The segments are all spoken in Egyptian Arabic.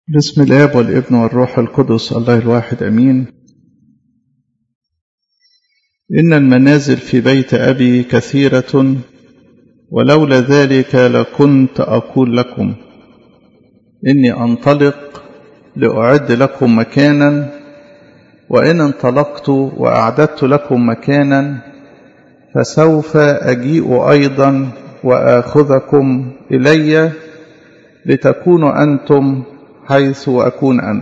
بسم الاب والابن والروح القدس الله الواحد امين ان المنازل في بيت ابي كثيره ولولا ذلك لكنت اقول لكم اني انطلق لاعد لكم مكانا وان انطلقت واعددت لكم مكانا فسوف اجيء ايضا واخذكم الي لتكونوا انتم حيث أكون أنا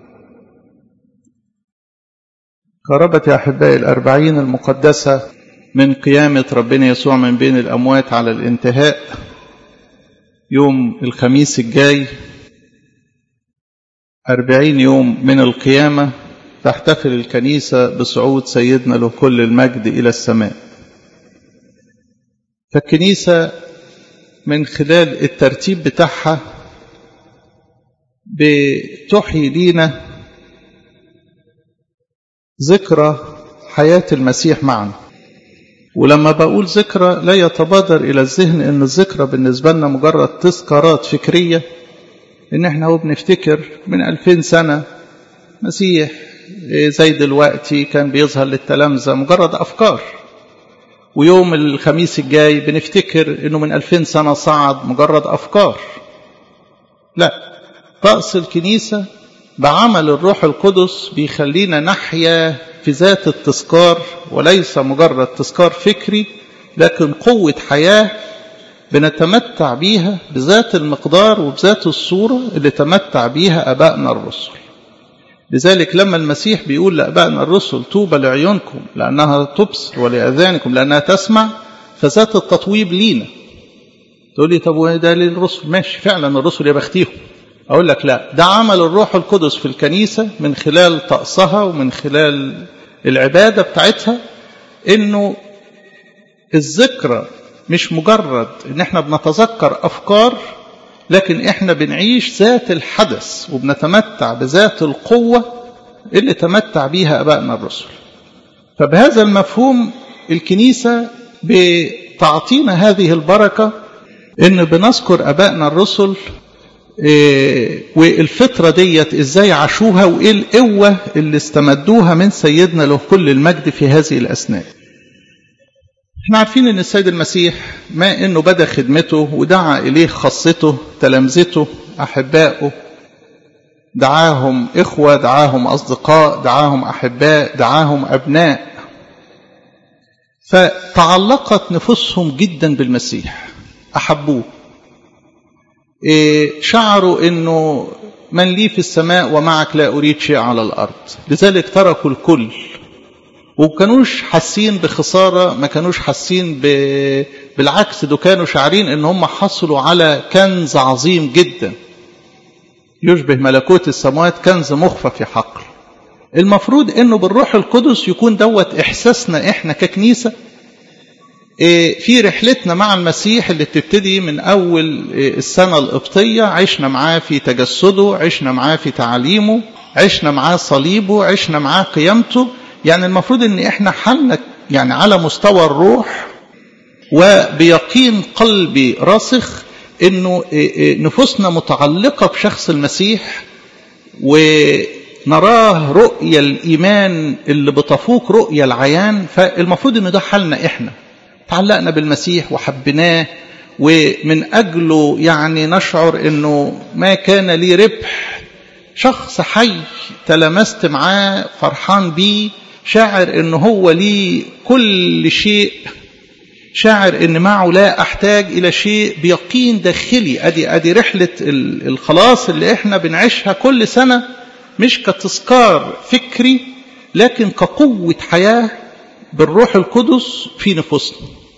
قربت يا أحبائي الأربعين المقدسة من قيامة ربنا يسوع من بين الأموات على الانتهاء يوم الخميس الجاي أربعين يوم من القيامة تحتفل الكنيسة بصعود سيدنا له كل المجد إلى السماء فالكنيسة من خلال الترتيب بتاعها بتحيي لينا ذكرى حياة المسيح معنا ولما بقول ذكرى لا يتبادر إلى الذهن أن الذكرى بالنسبة لنا مجرد تذكارات فكرية إن إحنا هو بنفتكر من ألفين سنة مسيح زي دلوقتي كان بيظهر للتلامذة مجرد أفكار ويوم الخميس الجاي بنفتكر إنه من ألفين سنة صعد مجرد أفكار لا رأس الكنيسة بعمل الروح القدس بيخلينا نحيا في ذات التذكار وليس مجرد تذكار فكري لكن قوة حياة بنتمتع بيها بذات المقدار وبذات الصورة اللي تمتع بيها أبائنا الرسل لذلك لما المسيح بيقول لأبائنا الرسل طوبى لعيونكم لأنها تبصر ولأذانكم لأنها تسمع فذات التطويب لينا تقول لي طب وده للرسل ماشي فعلا الرسل يا بختيهم أقول لك لا ده عمل الروح القدس في الكنيسة من خلال طقسها ومن خلال العبادة بتاعتها إنه الذكرى مش مجرد إن إحنا بنتذكر أفكار لكن إحنا بنعيش ذات الحدث وبنتمتع بذات القوة اللي تمتع بيها أبائنا الرسل فبهذا المفهوم الكنيسة بتعطينا هذه البركة إن بنذكر أبائنا الرسل إيه والفترة ديت ازاي عاشوها وايه القوة اللي استمدوها من سيدنا له كل المجد في هذه الأثناء احنا عارفين ان السيد المسيح ما انه بدأ خدمته ودعا اليه خاصته تلامذته احبائه دعاهم اخوة دعاهم اصدقاء دعاهم احباء دعاهم ابناء فتعلقت نفوسهم جدا بالمسيح احبوه شعروا انه من لي في السماء ومعك لا اريد شيء على الارض لذلك تركوا الكل وكانوش حاسين بخسارة ما كانوش حاسين ب... بالعكس دول كانوا شاعرين ان هم حصلوا على كنز عظيم جدا يشبه ملكوت السماوات كنز مخفى في حقل المفروض انه بالروح القدس يكون دوت احساسنا احنا ككنيسه في رحلتنا مع المسيح اللي بتبتدي من أول السنة القبطية عشنا معاه في تجسده عشنا معاه في تعليمه عشنا معاه صليبه عشنا معاه قيامته يعني المفروض ان احنا حالنا يعني على مستوى الروح وبيقين قلبي راسخ انه نفوسنا متعلقة بشخص المسيح ونراه رؤية الإيمان اللي بتفوق رؤية العيان فالمفروض ان ده حالنا احنا تعلقنا بالمسيح وحبناه ومن أجله يعني نشعر أنه ما كان لي ربح شخص حي تلمست معاه فرحان بيه شاعر أنه هو لي كل شيء شاعر أن معه لا أحتاج إلى شيء بيقين داخلي أدي, أدي رحلة الخلاص اللي إحنا بنعيشها كل سنة مش كتذكار فكري لكن كقوة حياة بالروح القدس في نفوسنا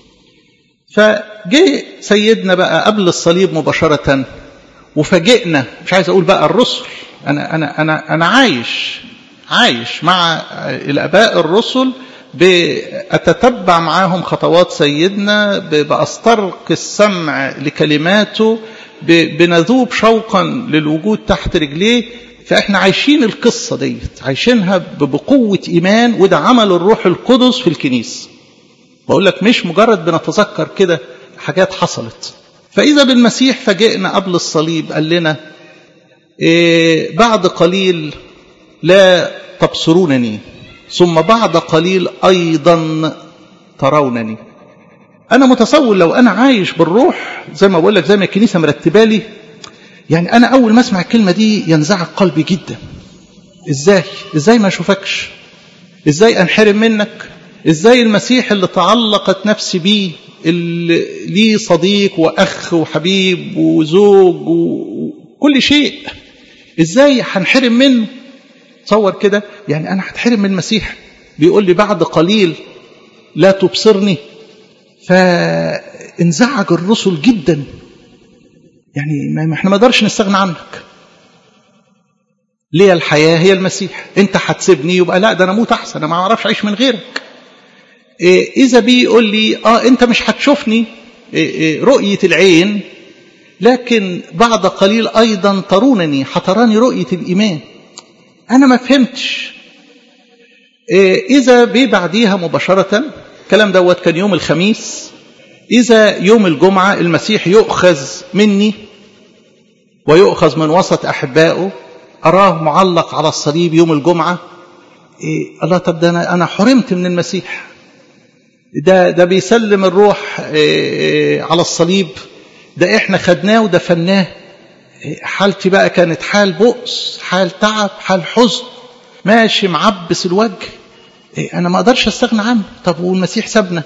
فجاء سيدنا بقى قبل الصليب مباشرة وفاجئنا مش عايز أقول بقى الرسل أنا, أنا, أنا, أنا عايش عايش مع الآباء الرسل بأتتبع معاهم خطوات سيدنا بأسترق السمع لكلماته بنذوب شوقا للوجود تحت رجليه فاحنا عايشين القصة ديت عايشينها بقوة إيمان وده عمل الروح القدس في الكنيسة بقول لك مش مجرد بنتذكر كده حاجات حصلت فإذا بالمسيح فجئنا قبل الصليب قال لنا إيه بعد قليل لا تبصرونني ثم بعد قليل أيضا ترونني أنا متصور لو أنا عايش بالروح زي ما بقول لك زي ما الكنيسة مرتبة لي يعني أنا أول ما أسمع الكلمة دي ينزعج قلبي جدا إزاي إزاي ما أشوفكش إزاي أنحرم منك إزاي المسيح اللي تعلقت نفسي بيه اللي ليه صديق وأخ وحبيب وزوج وكل شيء إزاي هنحرم منه تصور كده يعني أنا هتحرم من المسيح بيقول لي بعد قليل لا تبصرني فانزعج الرسل جدا يعني ما احنا ما نقدرش نستغنى عنك ليه الحياة هي المسيح انت هتسيبني يبقى لا ده انا اموت احسن انا ما اعرفش اعيش من غيرك إيه اذا بيقول لي اه انت مش هتشوفني إيه إيه رؤية العين لكن بعد قليل ايضا ترونني هتراني رؤية الايمان انا ما فهمتش إيه اذا ببعديها مباشرة الكلام دوت كان يوم الخميس إذا يوم الجمعة المسيح يؤخذ مني ويؤخذ من وسط أحبائه أراه معلق على الصليب يوم الجمعة إيه الله طب ده أنا, أنا حرمت من المسيح ده, ده بيسلم الروح إيه على الصليب ده إحنا خدناه ودفناه إيه حالتي بقى كانت حال بؤس حال تعب حال حزن ماشي معبس الوجه إيه أنا ما أقدرش أستغنى عنه طب والمسيح سابنا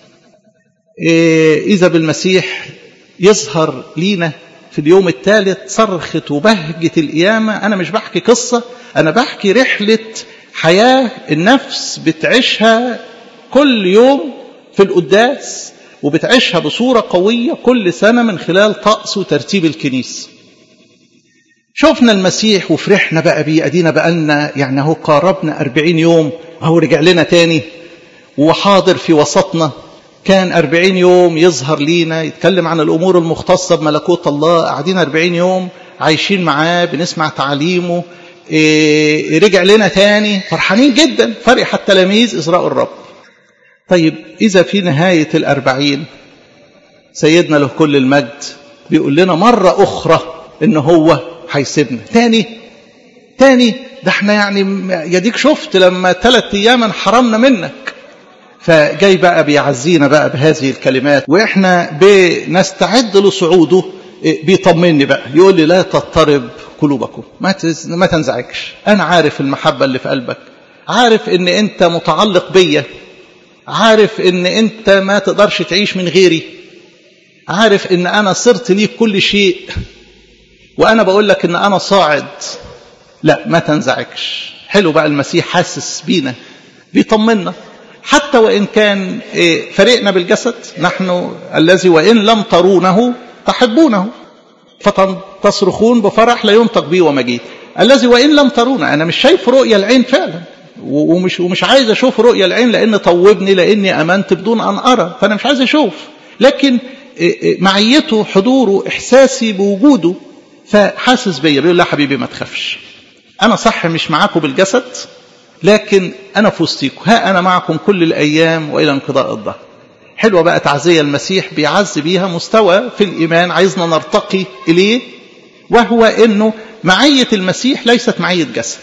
إيه إذا بالمسيح يظهر لينا في اليوم الثالث صرخة وبهجة القيامة أنا مش بحكي قصة أنا بحكي رحلة حياة النفس بتعيشها كل يوم في القداس وبتعيشها بصورة قوية كل سنة من خلال طقس وترتيب الكنيسة شفنا المسيح وفرحنا بقى بيه أدينا بقالنا يعني هو قاربنا أربعين يوم أهو رجع لنا تاني وحاضر في وسطنا كان أربعين يوم يظهر لينا يتكلم عن الأمور المختصة بملكوت الله قاعدين أربعين يوم عايشين معاه بنسمع تعليمه إيه رجع لنا تاني فرحانين جدا فرح التلاميذ إسراء الرب طيب إذا في نهاية الأربعين سيدنا له كل المجد بيقول لنا مرة أخرى إن هو هيسيبنا تاني تاني ده احنا يعني يديك شفت لما ثلاث أيام حرمنا منك فجاي بقى بيعزينا بقى بهذه الكلمات واحنا بنستعد لصعوده بيطمني بقى يقول لي لا تضطرب قلوبكم ما ما تنزعجش انا عارف المحبه اللي في قلبك عارف ان انت متعلق بيا عارف ان انت ما تقدرش تعيش من غيري عارف ان انا صرت ليك كل شيء وانا بقول لك ان انا صاعد لا ما تنزعجش حلو بقى المسيح حاسس بينا بيطمنا حتى وإن كان فريقنا بالجسد نحن الذي وإن لم ترونه تحبونه فتصرخون بفرح لا ينطق بي ومجيد الذي وإن لم ترونه أنا مش شايف رؤية العين فعلا ومش, ومش عايز أشوف رؤية العين لأن طوبني لأني أمنت بدون أن أرى فأنا مش عايز أشوف لكن معيته حضوره إحساسي بوجوده فحاسس بيا بيقول لا حبيبي ما تخافش أنا صح مش معاكم بالجسد لكن أنا في وسطيكم ها أنا معكم كل الأيام وإلى انقضاء الظهر حلوة بقى تعزية المسيح بيعز بيها مستوى في الإيمان عايزنا نرتقي إليه وهو أنه معية المسيح ليست معية جسد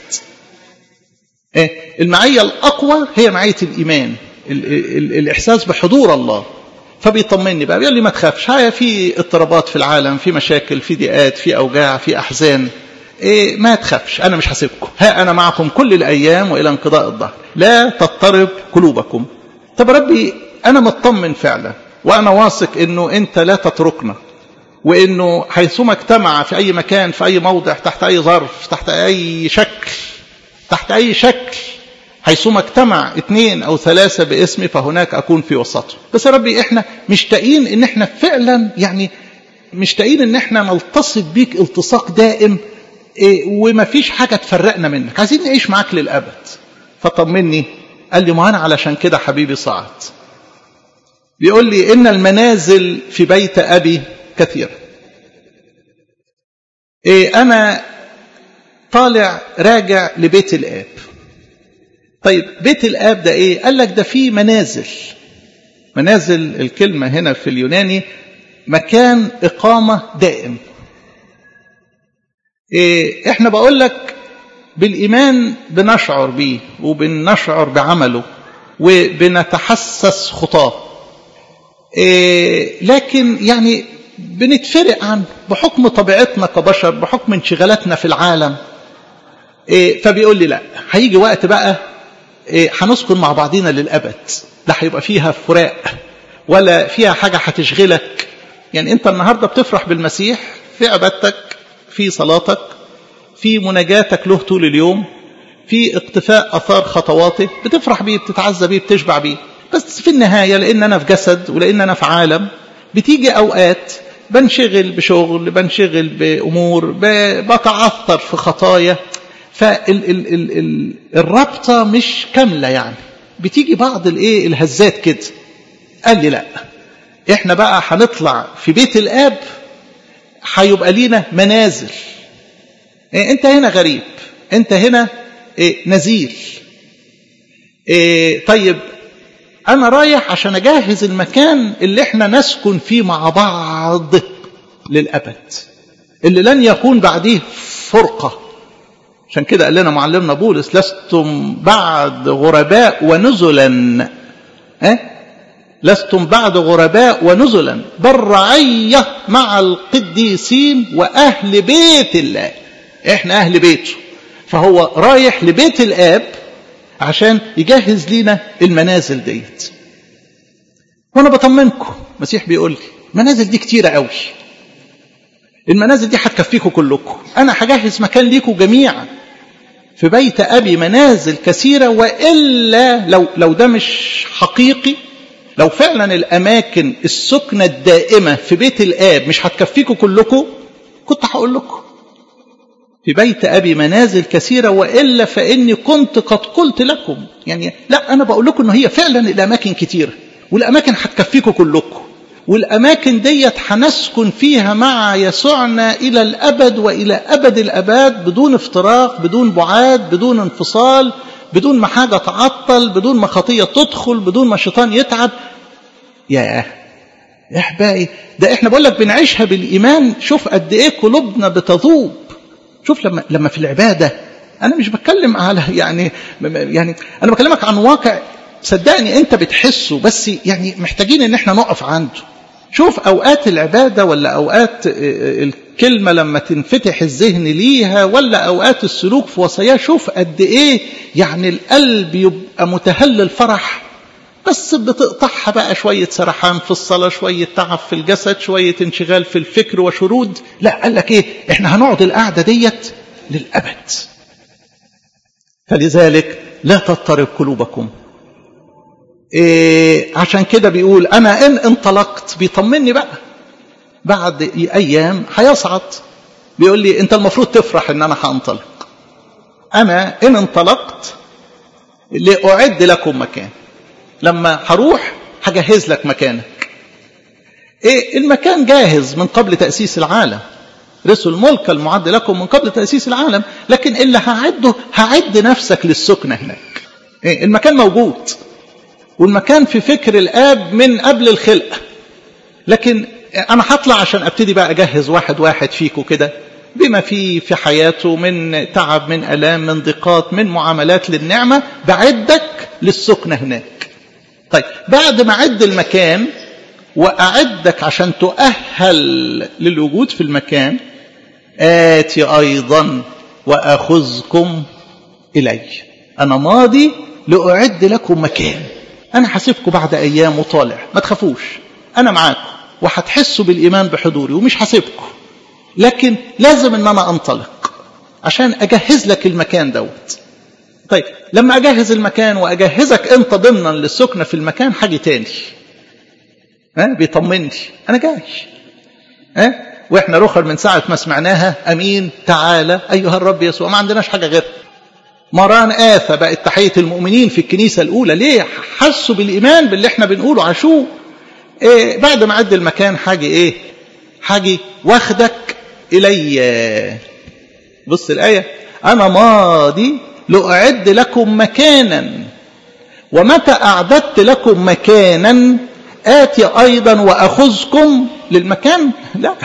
المعية الأقوى هي معية الإيمان ال ال الإحساس بحضور الله فبيطمني بقى بيقول لي ما تخافش هيا في اضطرابات في العالم في مشاكل في ضيقات في أوجاع في أحزان إيه ما تخافش أنا مش هسيبكم ها أنا معكم كل الأيام وإلى انقضاء الظهر لا تضطرب قلوبكم طب ربي أنا مطمن فعلا وأنا واثق أنه أنت لا تتركنا وأنه حيثما اجتمع في أي مكان في أي موضع تحت أي ظرف تحت أي شكل تحت أي شكل حيثما اجتمع اثنين أو ثلاثة باسمي فهناك أكون في وسطهم بس يا ربي إحنا مشتاقين إن إحنا فعلا يعني مشتاقين إن إحنا نلتصق بيك التصاق دائم إيه وما فيش حاجة تفرقنا منك عايزين نعيش معاك للأبد فطمني قال لي ما أنا علشان كده حبيبي صعد بيقول لي إن المنازل في بيت أبي كثيرة إيه أنا طالع راجع لبيت الآب طيب بيت الآب ده إيه قال لك ده فيه منازل منازل الكلمة هنا في اليوناني مكان إقامة دائم إيه احنا بقول لك بالإيمان بنشعر بيه وبنشعر بعمله وبنتحسس خطاه إيه لكن يعني بنتفرق عنه بحكم طبيعتنا كبشر بحكم انشغالاتنا في العالم إيه فبيقول لي لا هيجي وقت بقى إيه هنسكن مع بعضينا للأبد لا هيبقى فيها فراق ولا فيها حاجة هتشغلك يعني انت النهاردة بتفرح بالمسيح في عبادتك في صلاتك في مناجاتك له طول اليوم في اقتفاء أثار خطواته بتفرح بيه بتتعزى بيه بتشبع بيه بس في النهاية لأن أنا في جسد ولأن أنا في عالم بتيجي أوقات بنشغل بشغل بنشغل بأمور بتعثر في خطايا فالرابطة مش كاملة يعني بتيجي بعض الايه الهزات كده قال لي لا احنا بقى هنطلع في بيت الاب هيبقى لينا منازل إيه انت هنا غريب انت هنا إيه نزيل إيه طيب انا رايح عشان اجهز المكان اللي احنا نسكن فيه مع بعض للابد اللي لن يكون بعديه فرقه عشان كده قال لنا معلمنا بولس لستم بعد غرباء ونزلا أه؟ لستم بعد غرباء ونزلا بل رعية مع القديسين وأهل بيت الله احنا أهل بيته فهو رايح لبيت الآب عشان يجهز لنا المنازل ديت وانا بطمنكم المسيح بيقول لي المنازل دي كتيرة قوي المنازل دي هتكفيكم كلكم انا هجهز مكان ليكم جميعا في بيت ابي منازل كثيره والا لو لو ده مش حقيقي لو فعلا الاماكن السكنه الدائمه في بيت الاب مش هتكفيكم كلكم كنت هقول لكم في بيت ابي منازل كثيره والا فاني كنت قد قلت لكم يعني لا انا بقول لكم ان هي فعلا الاماكن كثيره والاماكن هتكفيكم كلكم والأماكن ديت هنسكن فيها مع يسوعنا إلى الأبد وإلى أبد الأباد بدون افتراق بدون بعاد بدون انفصال بدون ما حاجة تعطل بدون ما خطية تدخل بدون ما شيطان يتعب ياه يا احبائي ده احنا بقول لك بنعيشها بالايمان شوف قد ايه قلوبنا بتذوب شوف لما لما في العباده انا مش بتكلم على يعني يعني انا بكلمك عن واقع صدقني انت بتحسه بس يعني محتاجين ان احنا نقف عنده شوف اوقات العباده ولا اوقات الكلمه لما تنفتح الذهن ليها ولا اوقات السلوك في وصاياه شوف قد ايه يعني القلب يبقى متهلل فرح بس بتقطعها بقى شويه سرحان في الصلاه شويه تعب في الجسد شويه انشغال في الفكر وشرود لا قال لك ايه احنا هنقعد القعده ديت للابد فلذلك لا تضطرب قلوبكم إيه عشان كده بيقول أنا إن انطلقت بيطمني بقى بعد أيام هيصعد بيقول لي أنت المفروض تفرح إن أنا هانطلق أنا إن انطلقت لأعد لكم مكان لما هروح هجهز لك مكانك إيه المكان جاهز من قبل تأسيس العالم رسل الملك المعد لكم من قبل تأسيس العالم لكن اللي هعده هعد نفسك للسكنة هناك إيه المكان موجود والمكان في فكر الاب من قبل الخلقه لكن انا هطلع عشان ابتدي بقى اجهز واحد واحد فيكم كده بما فيه في حياته من تعب من الام من ضيقات من معاملات للنعمه بعدك للسكنه هناك طيب بعد ما اعد المكان واعدك عشان تؤهل للوجود في المكان اتي ايضا واخذكم الي انا ماضي لاعد لكم مكان أنا هسيبكم بعد أيام وطالع ما تخافوش أنا معاكم وهتحسوا بالإيمان بحضوري ومش هسيبكم لكن لازم أن أنا أنطلق عشان أجهز لك المكان دوت طيب لما أجهز المكان وأجهزك أنت ضمنا للسكنة في المكان حاجة تاني ها بيطمني أنا جاي ها واحنا رخر من ساعة ما سمعناها أمين تعالى أيها الرب يسوع ما عندناش حاجة غير مران آثى بقت تحية المؤمنين في الكنيسة الأولى ليه حسوا بالإيمان باللي احنا بنقوله عاشوه إيه بعد ما عد المكان حاجة إيه حاجة واخدك إلي بص الآية أنا ماضي لأعد لكم مكانا ومتى أعددت لكم مكانا آتي أيضا وأخذكم للمكان لا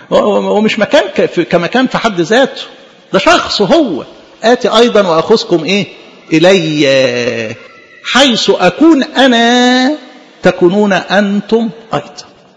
هو مش مكان كمكان في حد ذاته ده شخص هو آتي أيضا وأخذكم إيه إلي حيث أكون أنا تكونون أنتم أيضا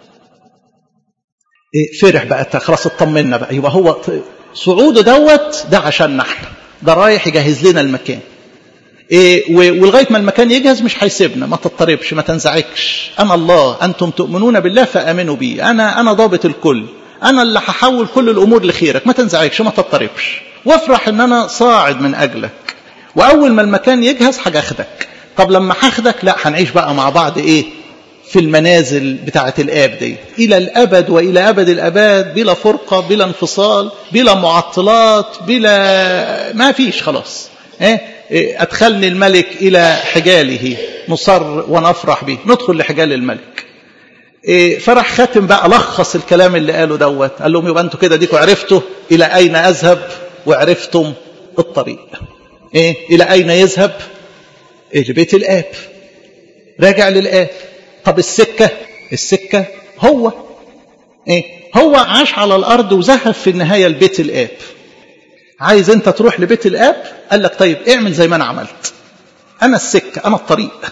إيه فرح بقى خلاص اطمنا بقى يبقى هو صعوده دوت ده عشان احنا ده رايح يجهز لنا المكان إيه ولغايه ما المكان يجهز مش هيسيبنا ما تضطربش ما تنزعجش انا الله انتم تؤمنون بالله فامنوا بي انا انا ضابط الكل انا اللي هحول كل الامور لخيرك ما تنزعجش ما تضطربش وافرح ان انا صاعد من اجلك واول ما المكان يجهز هاخدك طب لما هاخدك لا هنعيش بقى مع بعض ايه في المنازل بتاعه الاب دي الى الابد والى ابد الاباد بلا فرقه بلا انفصال بلا معطلات بلا ما فيش خلاص ايه ادخلني الملك الى حجاله نصر ونفرح به ندخل لحجال الملك إيه فرح ختم بقى لخص الكلام اللي قاله دوت قال لهم يبقى انتوا كده ديكوا عرفتوا الى اين اذهب وعرفتم الطريق ايه الى اين يذهب إيه لبيت الاب راجع للاب طب السكه السكه هو ايه هو عاش على الارض وذهب في النهايه لبيت الاب عايز انت تروح لبيت الاب قال لك طيب اعمل زي ما انا عملت انا السكه انا الطريق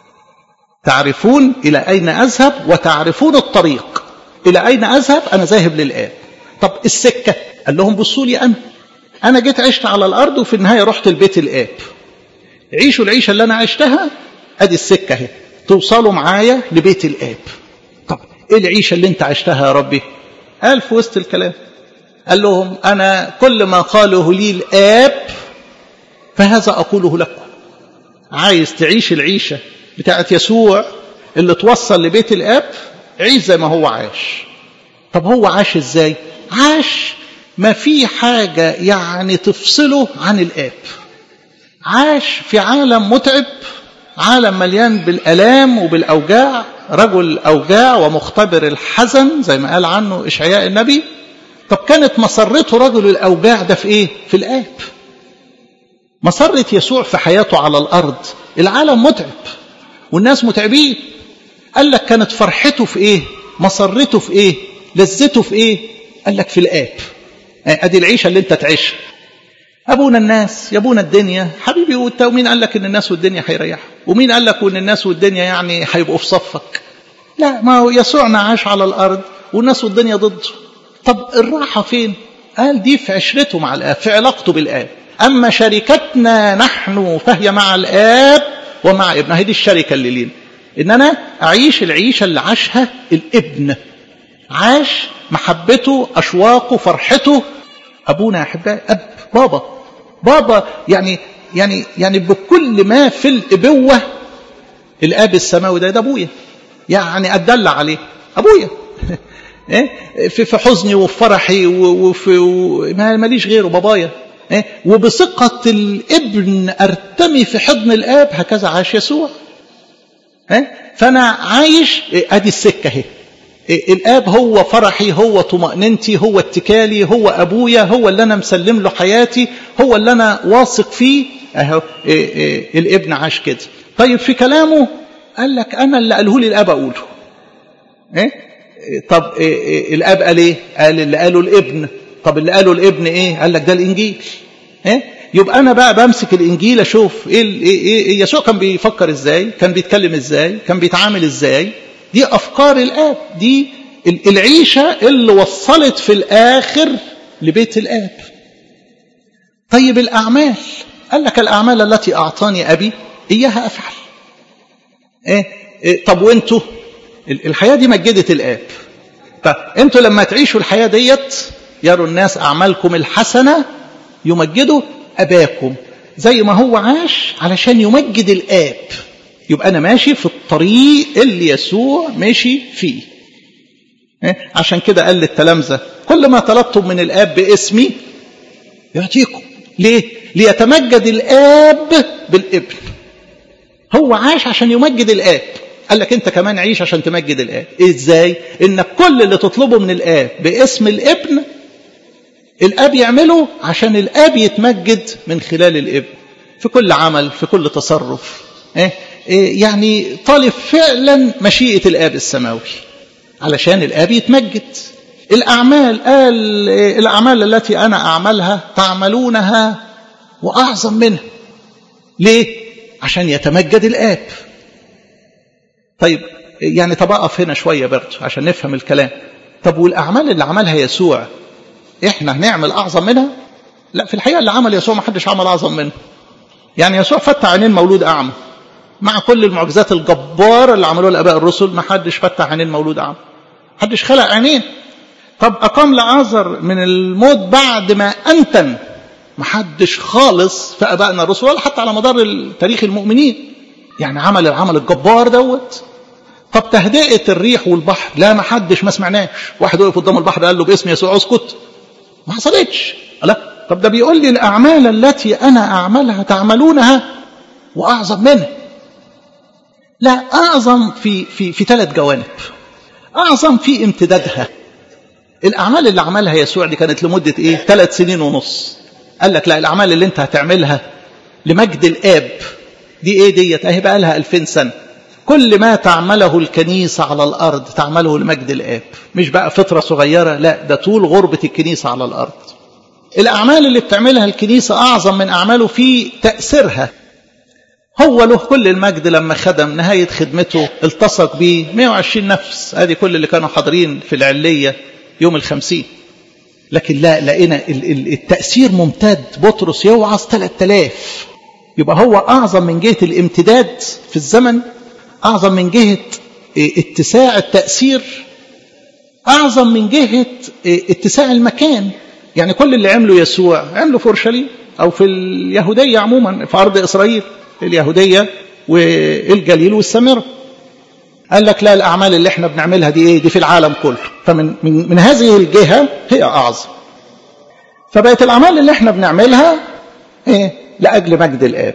تعرفون الى اين اذهب وتعرفون الطريق الى اين اذهب انا ذاهب للاب طب السكه قال لهم بصوا لي انا انا جيت عشت على الارض وفي النهايه رحت لبيت الاب عيشوا العيشه اللي انا عشتها ادي السكه اهي توصلوا معايا لبيت الاب طب ايه العيشه اللي انت عشتها يا ربي قال في وسط الكلام قال لهم انا كل ما قاله لي الاب فهذا اقوله لكم عايز تعيش العيشه بتاعت يسوع اللي توصل لبيت الاب عيش زي ما هو عاش طب هو عاش ازاي عاش ما في حاجة يعني تفصله عن الآب عاش في عالم متعب عالم مليان بالألام وبالأوجاع رجل أوجاع ومختبر الحزن زي ما قال عنه إشعياء النبي طب كانت مسرته رجل الأوجاع ده في إيه؟ في الآب مسرة يسوع في حياته على الأرض العالم متعب والناس متعبين قال لك كانت فرحته في إيه؟ مسرته في إيه؟ لذته في إيه؟ قال لك في الآب ادي العيشه اللي انت تعيشها ابونا الناس يا ابونا الدنيا حبيبي وانت ومين قال لك ان الناس والدنيا هيريحوا ومين قال لك ان الناس والدنيا يعني هيبقوا في صفك لا ما هو يسوعنا عاش على الارض والناس والدنيا ضده طب الراحه فين قال دي في عشرته مع الاب في علاقته بالاب اما شركتنا نحن فهي مع الاب ومع ابنه هي دي الشركه اللي لينا ان انا اعيش العيشه اللي عاشها الابن عاش محبته أشواقه فرحته أبونا يا أحبائي أب بابا بابا يعني يعني يعني بكل ما في الإبوة الآب السماوي ده ده أبويا يعني أدلع عليه أبويا في في حزني وفي فرحي وفي ما ماليش غيره بابايا وبثقة الابن أرتمي في حضن الآب هكذا عاش يسوع فأنا عايش أدي السكة اهي الاب هو فرحي هو طمأنينتي هو اتكالي هو ابويا هو اللي انا مسلم له حياتي هو اللي انا واثق فيه اهو الابن عاش كده طيب في كلامه قال لك انا اللي قاله لي الاب اقوله ايه طب إيه الاب قال ايه قال اللي قاله الابن طب اللي قاله الابن ايه قال لك ده الانجيل ايه يبقى انا بقى بمسك الانجيل اشوف ايه, إيه, إيه يسوع كان بيفكر ازاي كان بيتكلم ازاي كان بيتعامل ازاي دي أفكار الآب دي العيشة اللي وصلت في الآخر لبيت الآب طيب الأعمال قال لك الأعمال التي أعطاني أبي إياها أفعل إيه؟ إيه؟ طب وانتوا الحياة دي مجدت الآب فانتوا لما تعيشوا الحياة ديت يروا الناس أعمالكم الحسنة يمجدوا أباكم زي ما هو عاش علشان يمجد الآب يبقى أنا ماشي في الطريق اللي يسوع ماشي فيه عشان كده قال للتلامذة كل ما طلبتم من الآب باسمي يعطيكم ليه؟ ليتمجد الآب بالابن هو عاش عشان يمجد الآب قال لك أنت كمان عيش عشان تمجد الآب إزاي؟ إنك كل اللي تطلبه من الآب باسم الابن الآب يعمله عشان الآب يتمجد من خلال الابن في كل عمل في كل تصرف إيه؟ يعني طالب فعلا مشيئة الآب السماوي علشان الآب يتمجد الأعمال قال الأعمال التي أنا أعملها تعملونها وأعظم منها ليه؟ عشان يتمجد الآب طيب يعني طب أقف هنا شوية برضه عشان نفهم الكلام طب والأعمال اللي عملها يسوع إحنا هنعمل أعظم منها؟ لا في الحقيقة اللي عمل يسوع ما حدش عمل أعظم منه يعني يسوع فتح عينين مولود أعمى مع كل المعجزات الجبارة اللي عملوها الآباء الرسل ما حدش فتح عينين مولود أعمى حدش خلق عينين طب أقام لعازر من الموت بعد ما أنتن ما حدش خالص في أبائنا الرسل ولا حتى على مدار تاريخ المؤمنين يعني عمل العمل الجبار دوت طب تهدئة الريح والبحر لا ما حدش ما سمعناش واحد وقف قدام البحر قال له باسم يسوع اسكت ما حصلتش لا طب ده بيقول لي الأعمال التي أنا أعملها تعملونها وأعظم منها لا أعظم في في في ثلاث جوانب أعظم في امتدادها الأعمال اللي عملها يسوع دي كانت لمدة إيه؟ ثلاث سنين ونص قال لك لا الأعمال اللي أنت هتعملها لمجد الآب دي إيه ديت أهي بقى لها 2000 سنة كل ما تعمله الكنيسة على الأرض تعمله لمجد الآب مش بقى فترة صغيرة لا ده طول غربة الكنيسة على الأرض الأعمال اللي بتعملها الكنيسة أعظم من أعماله في تأثيرها هو له كل المجد لما خدم نهاية خدمته التصق به 120 نفس ادي كل اللي كانوا حاضرين في العلية يوم الخمسين لكن لا لقينا التأثير ممتد بطرس يوعظ 3000 يبقى هو أعظم من جهة الامتداد في الزمن أعظم من جهة اتساع التأثير أعظم من جهة اتساع المكان يعني كل اللي عمله يسوع عمله في أورشليم أو في اليهودية عموما في أرض إسرائيل اليهودية والجليل والسامرة قال لك لا الأعمال اللي احنا بنعملها دي ايه دي في العالم كله فمن من, من هذه الجهة هي أعظم فبقت الأعمال اللي احنا بنعملها ايه لأجل مجد الآب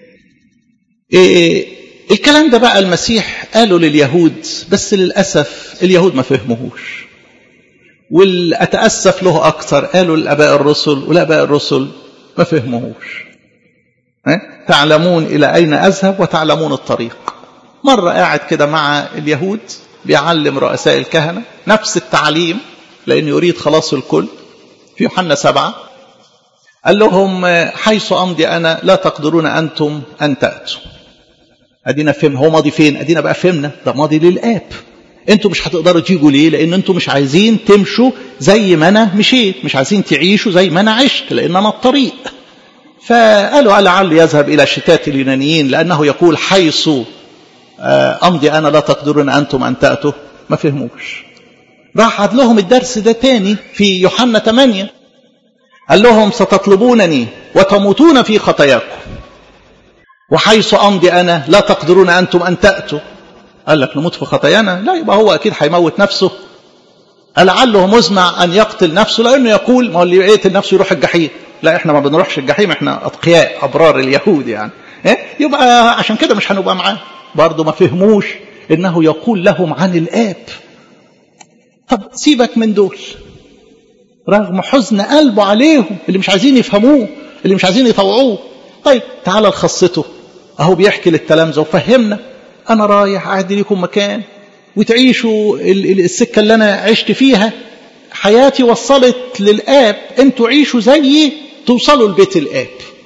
إيه الكلام ده بقى المسيح قاله لليهود بس للأسف اليهود ما فهموهوش والأتأسف له أكثر قالوا للأباء الرسل والأباء الرسل ما فهموهوش تعلمون إلى أين أذهب وتعلمون الطريق مرة قاعد كده مع اليهود بيعلم رؤساء الكهنة نفس التعليم لأنه يريد خلاص الكل في يوحنا سبعة قال لهم حيث أمضي أنا لا تقدرون أنتم أن تأتوا أدينا فهم هو ماضي فين أدينا بقى فهمنا ده ماضي للآب انتوا مش هتقدروا تيجوا ليه لان انتوا مش عايزين تمشوا زي ما انا مشيت مش عايزين تعيشوا زي ما انا عشت لان انا الطريق فقالوا لعل يذهب إلى شتات اليونانيين لأنه يقول حيث أمضي أنا لا تقدرون أنتم أن تأتوا ما فهموش راح عد لهم الدرس ده تاني في يوحنا 8 قال لهم ستطلبونني وتموتون في خطاياكم وحيث أمضي أنا لا تقدرون أنتم أن تأتوا قال لك نموت في خطايانا لا يبقى هو أكيد هيموت نفسه لعله مزمع أن يقتل نفسه لأنه يقول ما هو اللي يقتل نفسه يروح الجحيم لا احنا ما بنروحش الجحيم احنا أتقياء أبرار اليهود يعني إيه؟ يبقى عشان كده مش هنبقى معاه برضه ما فهموش إنه يقول لهم عن الآب طب سيبك من دول رغم حزن قلبه عليهم اللي مش عايزين يفهموه اللي مش عايزين يطوعوه طيب تعالى لخاصته اهو بيحكي للتلامذة وفهمنا انا رايح اعد لكم مكان وتعيشوا السكة اللي انا عشت فيها حياتي وصلت للآب انتوا عيشوا زيي توصلوا لبيت الآب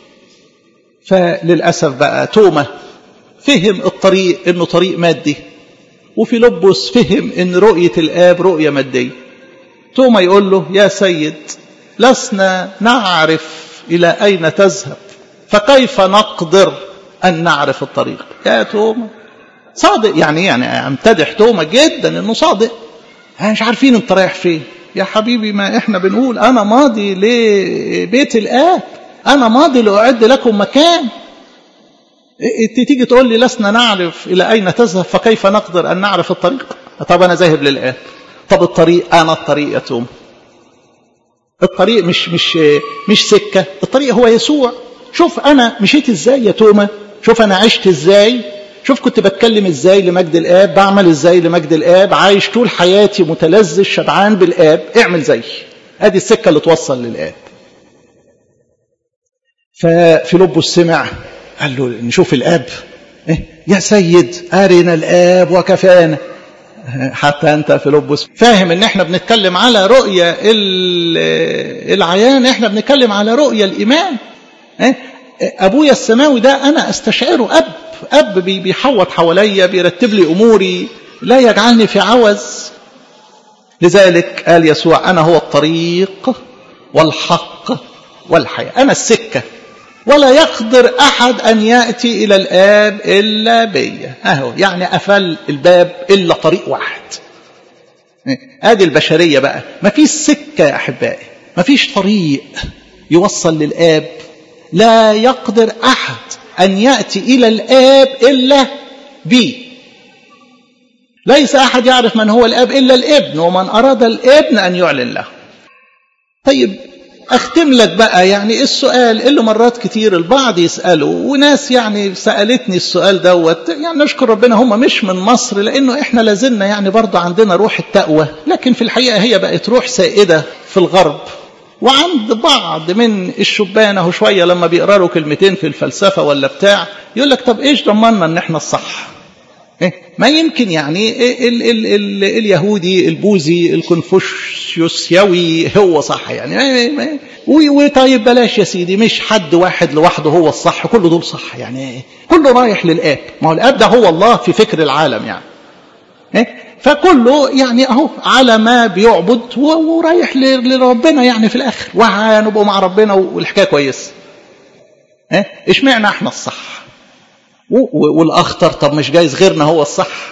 فللأسف بقى توما فهم الطريق انه طريق مادي وفي لبس فهم ان رؤية الآب رؤية مادية توما يقول له يا سيد لسنا نعرف إلى أين تذهب فكيف نقدر أن نعرف الطريق يا توما صادق يعني يعني امتدح توما جدا انه صادق احنا مش عارفين انت رايح فين يا حبيبي ما احنا بنقول انا ماضي لبيت الاب انا ماضي لاعد لكم مكان تيجي تقول لي لسنا نعرف الى اين تذهب فكيف نقدر ان نعرف الطريق طب انا ذاهب للاب طب الطريق انا الطريق يا توما الطريق مش مش مش سكه الطريق هو يسوع شوف انا مشيت ازاي يا توما شوف انا عشت ازاي شوف كنت بتكلم ازاي لمجد الاب بعمل ازاي لمجد الاب عايش طول حياتي متلذذ شبعان بالاب اعمل زي ادي السكه اللي توصل للاب ففيلبس سمع قال له نشوف الاب إيه؟ يا سيد ارنا الاب وكفانا حتى انت فيلبس فاهم ان احنا بنتكلم على رؤية العيان احنا بنتكلم على رؤية الايمان ابويا السماوي ده انا استشعره اب اب بيحوط حواليا بيرتب لي اموري لا يجعلني في عوز لذلك قال يسوع انا هو الطريق والحق والحياه انا السكه ولا يقدر احد ان ياتي الى الاب الا بيا اهو يعني قفل الباب الا طريق واحد ادي البشريه بقى ما فيش سكه يا احبائي ما فيش طريق يوصل للاب لا يقدر احد ان ياتي الى الاب الا بي ليس احد يعرف من هو الاب الا الابن ومن اراد الابن ان يعلن له طيب اختم لك بقى يعني السؤال اللي مرات كتير البعض يساله وناس يعني سالتني السؤال دوت يعني نشكر ربنا هم مش من مصر لانه احنا لازلنا يعني برضه عندنا روح التقوى لكن في الحقيقه هي بقت روح سائده في الغرب وعند بعض من الشبان اهو شويه لما بيقرا له كلمتين في الفلسفه ولا بتاع يقول لك طب ايش ضمننا ان احنا الصح؟ إيه؟ ما يمكن يعني ال ال ال اليهودي البوذي الكونفوشيوسيوي هو صح يعني وطيب بلاش يا سيدي مش حد واحد لوحده هو الصح كل دول صح يعني كله رايح للاب ما هو الاب ده هو الله في فكر العالم يعني إيه؟ فكله يعني اهو على ما بيعبد ورايح لربنا يعني في الاخر وهنبقوا مع ربنا والحكايه كويسه إيه؟ اشمعنى احنا الصح والاخطر طب مش جايز غيرنا هو الصح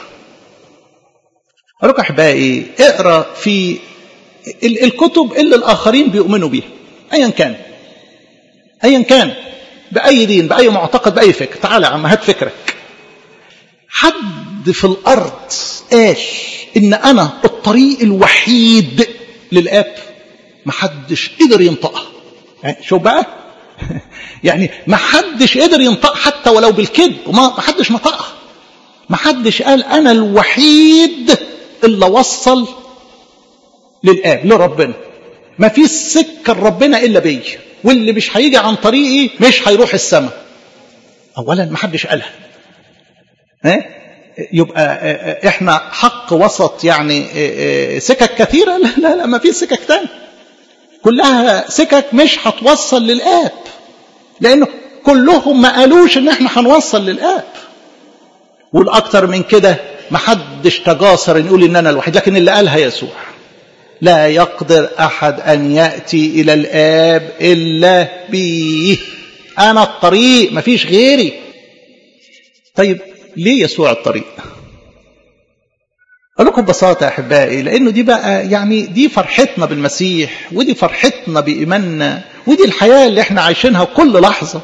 اقول لكم احبائي اقرا في الكتب اللي الاخرين بيؤمنوا بيها ايا كان ايا كان باي دين باي معتقد باي فكر تعالى يا عم هات فكرك حد في الارض قال ان انا الطريق الوحيد للاب محدش قدر ينطقها شو بقى يعني ما حدش قدر ينطق حتى ولو بالكذب وما حدش نطقها ما حدش قال انا الوحيد اللي وصل للاب لربنا ما فيش سكه لربنا الا بيا واللي مش هيجي عن طريقي مش هيروح السماء اولا ما حدش قالها ها يبقى احنا حق وسط يعني سكك كثيره لا لا, لا ما فيش سكك تاني كلها سكك مش هتوصل للاب لانه كلهم ما قالوش ان احنا هنوصل للاب والاكثر من كده ما حدش تجاسر ان يقول ان انا الوحيد لكن اللي قالها يسوع لا يقدر احد ان ياتي الى الاب الا بي انا الطريق ما فيش غيري طيب ليه يسوع الطريق أقول لكم ببساطة يا أحبائي لأنه دي بقى يعني دي فرحتنا بالمسيح ودي فرحتنا بإيماننا ودي الحياة اللي احنا عايشينها كل لحظة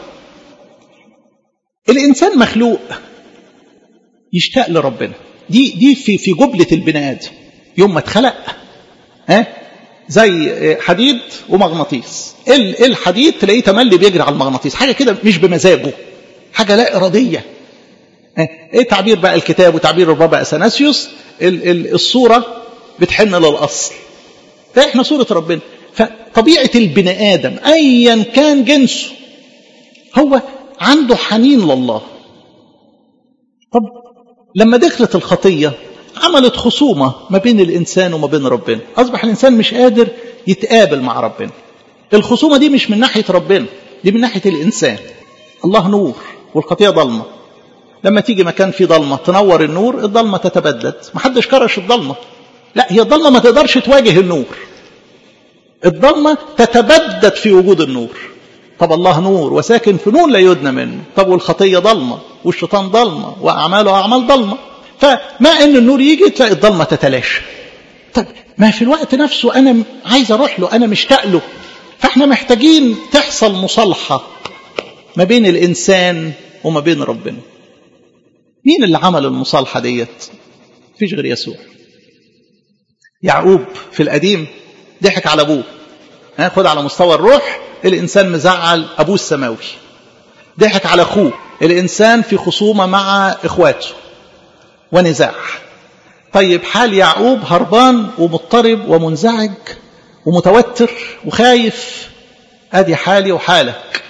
الإنسان مخلوق يشتاق لربنا دي دي في في جبلة البني آدم يوم ما اتخلق ها زي حديد ومغناطيس الحديد تلاقيه تملي بيجري على المغناطيس حاجة كده مش بمزاجه حاجة لا إرادية ايه تعبير بقى الكتاب وتعبير البابا اثناسيوس الصوره بتحن للاصل فاحنا صوره ربنا فطبيعه البني ادم ايا كان جنسه هو عنده حنين لله طب لما دخلت الخطيه عملت خصومه ما بين الانسان وما بين ربنا اصبح الانسان مش قادر يتقابل مع ربنا الخصومه دي مش من ناحيه ربنا دي من ناحيه الانسان الله نور والخطيه ضلمه لما تيجي مكان فيه ضلمه تنور النور الضلمه تتبدد ما حدش كرش الضلمه لا هي الضلمه ما تقدرش تواجه النور الضلمه تتبدد في وجود النور طب الله نور وساكن في نور لا يدنى منه طب والخطيه ضلمه والشيطان ضلمه واعماله اعمال ضلمه فما ان النور يجي تلاقي الضلمه تتلاشى طب ما في الوقت نفسه انا عايز اروح له انا مشتاق له فاحنا محتاجين تحصل مصالحه ما بين الانسان وما بين ربنا مين اللي عمل المصالحة ديت فيش غير يسوع يعقوب في القديم ضحك على أبوه خد على مستوى الروح الإنسان مزعل أبوه السماوي ضحك على أخوه الإنسان في خصومة مع إخواته ونزاع طيب حال يعقوب هربان ومضطرب ومنزعج ومتوتر وخايف ادي حالي وحالك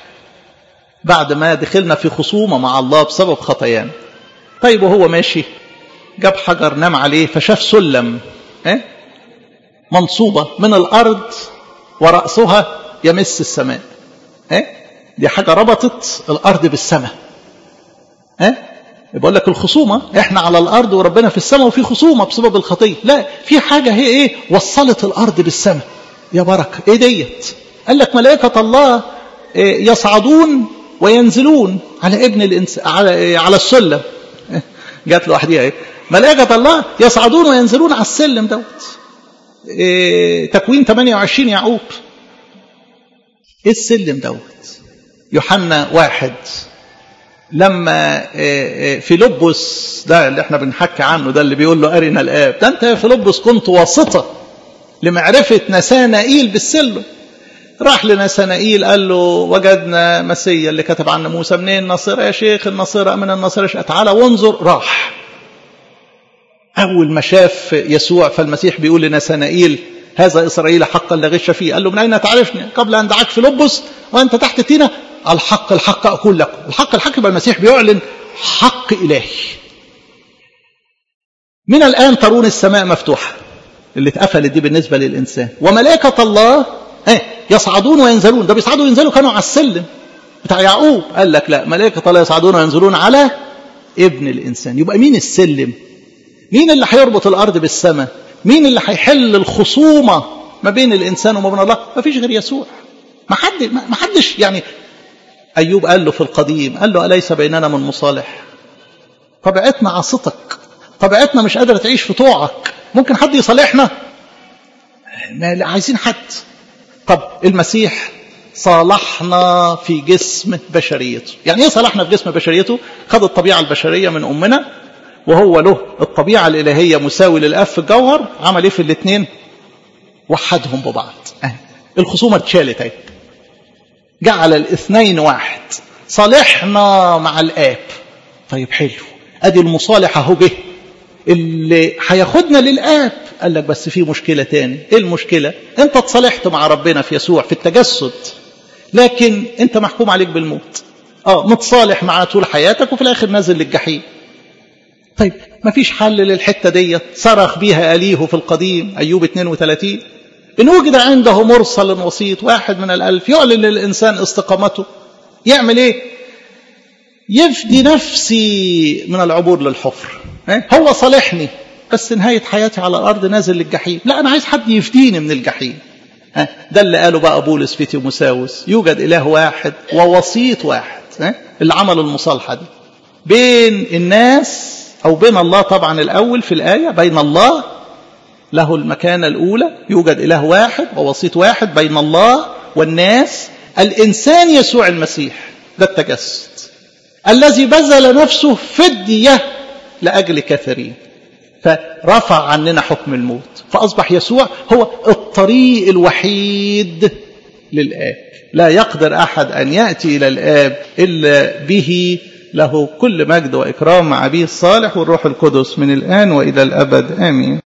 بعد ما دخلنا في خصومة مع الله بسبب خطايانا طيب وهو ماشي جاب حجر نام عليه فشاف سلم إيه؟ منصوبة من الأرض ورأسها يمس السماء إيه؟ دي حاجة ربطت الأرض بالسماء إيه؟ بقول لك الخصومة احنا على الأرض وربنا في السماء وفي خصومة بسبب الخطية لا في حاجة هي ايه وصلت الأرض بالسماء يا بركة ايه ديت قال لك ملائكة الله إيه يصعدون وينزلون على ابن الإنس... على, إيه على السلم جات لوحديها ايه ملائكة الله يصعدون وينزلون على السلم دوت إيه تكوين 28 يعقوب ايه السلم دوت يوحنا واحد لما فيلبس ده اللي احنا بنحكي عنه ده اللي بيقول له أرنا الآب ده أنت يا فيلبس كنت واسطة لمعرفة نسانائيل بالسلم راح لنسانائيل قال له وجدنا مسيا اللي كتب عنه موسى منين النصيرة يا شيخ النصيرة من النصيرة تعالى وانظر راح أول ما شاف يسوع فالمسيح بيقول لنسانائيل هذا إسرائيل حقا لا غش فيه قال له من أين تعرفني قبل أن دعاك فيلبس وأنت تحت تينا الحق الحق أقول لكم الحق الحق يبقى المسيح بيعلن حق إلهي من الآن ترون السماء مفتوحة اللي اتقفلت دي بالنسبة للإنسان وملائكة الله ايه يصعدون وينزلون ده بيصعدوا وينزلوا كانوا على السلم بتاع يعقوب قال لك لا ملائكة الله يصعدون وينزلون على ابن الإنسان يبقى مين السلم مين اللي هيربط الأرض بالسماء مين اللي هيحل الخصومة ما بين الإنسان وما بين الله ما فيش غير يسوع ما حد ما حدش يعني أيوب قال له في القديم قال له أليس بيننا من مصالح طبيعتنا عصتك طبيعتنا مش قادرة تعيش في طوعك ممكن حد يصالحنا ما عايزين حد طب المسيح صالحنا في جسم بشريته يعني ايه صالحنا في جسم بشريته خد الطبيعة البشرية من أمنا وهو له الطبيعة الإلهية مساوي للأب في الجوهر عمل ايه في الاثنين وحدهم ببعض اه. الخصومة اتشالت اهي جعل الاثنين واحد صالحنا مع الآب طيب حلو ادي المصالح اهو جه اللي هياخدنا للآب قال لك بس في مشكلة تاني ايه المشكلة انت اتصالحت مع ربنا في يسوع في التجسد لكن انت محكوم عليك بالموت اه متصالح معاه طول حياتك وفي الاخر نازل للجحيم طيب ما فيش حل للحتة ديت صرخ بيها أليه في القديم أيوب 32 إن وجد عنده مرسل وسيط واحد من الألف يعلن للإنسان استقامته يعمل إيه يفدي نفسي من العبور للحفر هو صالحني بس نهاية حياتي على الأرض نازل للجحيم لا أنا عايز حد يفديني من الجحيم ده اللي قاله بقى بولس في تيموساوس يوجد إله واحد ووسيط واحد اللي عمل المصالحة دي بين الناس أو بين الله طبعا الأول في الآية بين الله له المكانة الأولى يوجد إله واحد ووسيط واحد بين الله والناس الإنسان يسوع المسيح ده التجسد الذي بذل نفسه فدية لأجل كثيرين فرفع عننا حكم الموت فأصبح يسوع هو الطريق الوحيد للآب لا يقدر أحد أن يأتي إلى الآب إلا به له كل مجد وإكرام مع أبيه الصالح والروح القدس من الآن وإلى الأبد آمين